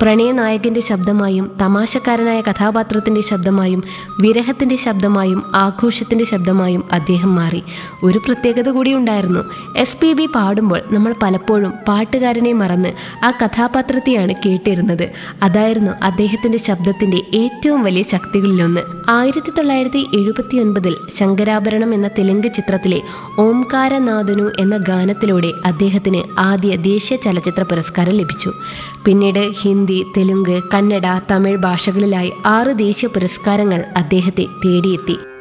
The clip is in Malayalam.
പ്രണയനായകന്റെ ശബ്ദമായും തമാശക്കാരനായ കഥാപാത്രത്തിന്റെ ശബ്ദമായും വിരഹത്തിന്റെ ശബ്ദമായും ആഘോഷത്തിന്റെ ശബ്ദമായും അദ്ദേഹം മാറി ഒരു പ്രത്യേകത കൂടി ഉണ്ടായിരുന്നു എസ് പി ബി പാടുമ്പോൾ നമ്മൾ പലപ്പോഴും പാട്ടുകാരനെ മറന്ന് ആ കഥാപാത്രത്തെയാണ് കേട്ടിരുന്നത് അതായിരുന്നു അദ്ദേഹത്തിന്റെ ശബ്ദത്തിന്റെ ഏറ്റവും വലിയ ശക്തികളിലൊന്ന് ആയിരത്തി തൊള്ളായിരത്തി എഴുപത്തി ഒൻപതിൽ ശങ്കരാഭരണം എന്ന തെലുങ്ക് ചിത്രത്തിലെ ഓംകാരനാഥനു എന്ന ഗാനത്തിലൂടെ അദ്ദേഹത്തിന് ആദ്യ ദേശീയ ചലച്ചിത്ര പുരസ്കാരം ലഭിച്ചു പിന്നീട് ഹിന്ദി തെലുങ്ക് കന്നഡ തമിഴ് ഭാഷകളിലായി ആറ് ദേശീയ പുരസ്കാരങ്ങൾ അദ്ദേഹത്തെ തേടിയെത്തി